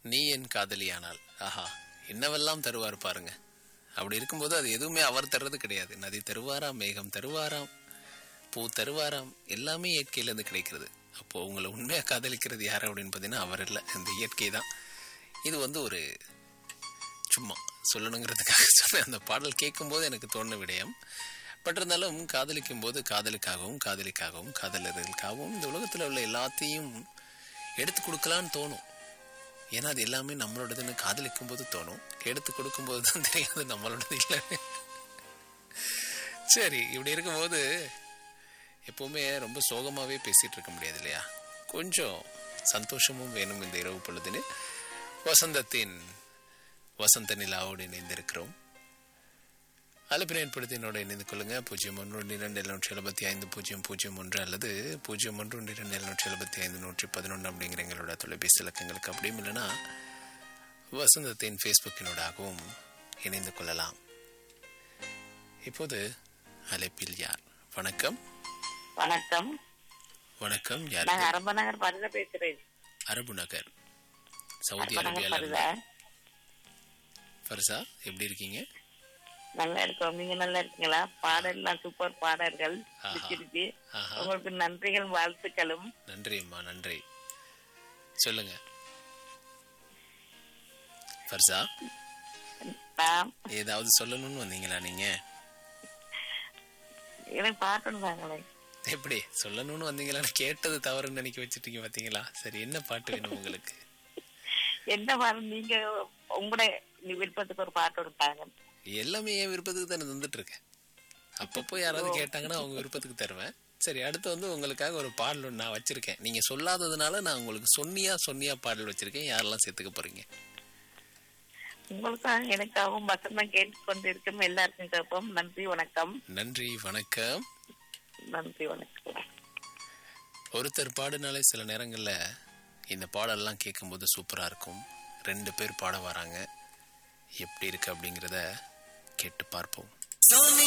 நீ என் காதலியானால் ஆஹா என்னவெல்லாம் தருவார் பாருங்க அப்படி இருக்கும்போது அது எதுவுமே அவர் தர்றது கிடையாது நதி தருவாராம் மேகம் தருவாராம் பூ தருவாராம் எல்லாமே இயற்கையிலேருந்து கிடைக்கிறது அப்போ உங்களை உண்மையாக காதலிக்கிறது யார் அப்படின்னு பார்த்தீங்கன்னா அவர் இல்லை இந்த இயற்கை தான் இது வந்து ஒரு சும்மா சொல்லணுங்கிறதுக்காக சொன்னேன் அந்த பாடல் கேட்கும்போது எனக்கு தோணுன விடயம் பட் இருந்தாலும் காதலிக்கும் போது காதலுக்காகவும் காதலிக்காகவும் காதலர்களுக்காகவும் இந்த உலகத்தில் உள்ள எல்லாத்தையும் எடுத்து கொடுக்கலான்னு தோணும் ஏன்னா அது எல்லாமே நம்மளோடதுன்னு காதலிக்கும் போது தோணும் எடுத்து கொடுக்கும்போது தான் தெரியாது நம்மளோடது இல்லைன்னு சரி இப்படி இருக்கும்போது எப்பவுமே ரொம்ப சோகமாகவே பேசிட்டு இருக்க முடியாது இல்லையா கொஞ்சம் சந்தோஷமும் வேணும் இந்த இரவு பொழுதுன்னு வசந்தத்தின் வசந்த நிலாவோடு இணைந்திருக்கிறோம் அழைப்பினை ஏற்படுத்தி என்னோட இணைந்து கொள்ளுங்க பூஜ்ஜியம் ஒன்று ஒன்று இரண்டு எழுநூற்றி எழுபத்தி ஐந்து பூஜ்ஜியம் பூஜ்ஜியம் ஒன்று அல்லது பூஜ்ஜியம் ஒன்று ஒன்று இரண்டு எழுநூற்றி எழுபத்தி ஐந்து நூற்றி பதினொன்று அப்படிங்கிற எங்களோட தொலைபேசி இலக்கங்களுக்கு அப்படியும் இல்லைன்னா வசந்தத்தின் ஃபேஸ்புக்கினோடாகவும் இணைந்து கொள்ளலாம் இப்போது அழைப்பில் யார் வணக்கம் வணக்கம் வணக்கம் யார் நாங்க அரம்ப நகர் பரிதா பேசுறேன் அரபு நகர் சவுதி அரம்ப நகர் அரேபியால பரிதா ஃபர்சா எப்படி இருக்கீங்க நல்லா இருக்கோம் நீங்க நல்லா இருக்கீங்களா பாடல்லாம் சூப்பர் பாடல்கள் ஆஹா. பிடிச்சிருக்கு ஆஹா உங்களுக்கு நன்றிகள் வாழ்த்துக்களும் நன்றி அம்மா நன்றி சொல்லுங்க ஃபர்சா நான் ஏதாவது சொல்லணும்னு வந்தீங்களா நீங்க எனக்கு பாட்டு தாங்களே எப்படி சொல்லணும்னு வந்தீங்களான்னு கேட்டது தவறுன்னு நினைக்க வச்சுட்டீங்க பாத்தீங்களா சரி என்ன பாட்டு வேணும் உங்களுக்கு என்ன பாரு நீங்க உங்களோட விருப்பத்துக்கு ஒரு பாட்டு கொடுத்தாங்க எல்லாமே என் விருப்பத்துக்கு தானே தந்துட்டு இருக்கேன் அப்பப்போ யாராவது கேட்டாங்கன்னா அவங்க விருப்பத்துக்கு தருவேன் சரி அடுத்து வந்து உங்களுக்காக ஒரு பாடல் ஒண்ணு நான் வச்சிருக்கேன் நீங்க சொல்லாததுனால நான் உங்களுக்கு சொன்னியா சொன்னியா பாடல் வச்சிருக்கேன் யாரெல்லாம் சேர்த்துக்க போறீங்க உங்களுக்காக எனக்காகவும் வசந்தம் கேட்டுக்கொண்டிருக்கும் எல்லாருக்கும் கேட்போம் நன்றி வணக்கம் நன்றி வணக்கம் நன்றி வணக்கம் ஒருத்தர் பாடினாலே சில நேரங்கள்ல இந்த பாடல்லாம் கேட்கும்போது சூப்பரா இருக்கும் ரெண்டு பேர் பாட வராங்க எப்படி இருக்கு அப்படிங்கிறத கேட்டு பார்ப்போம்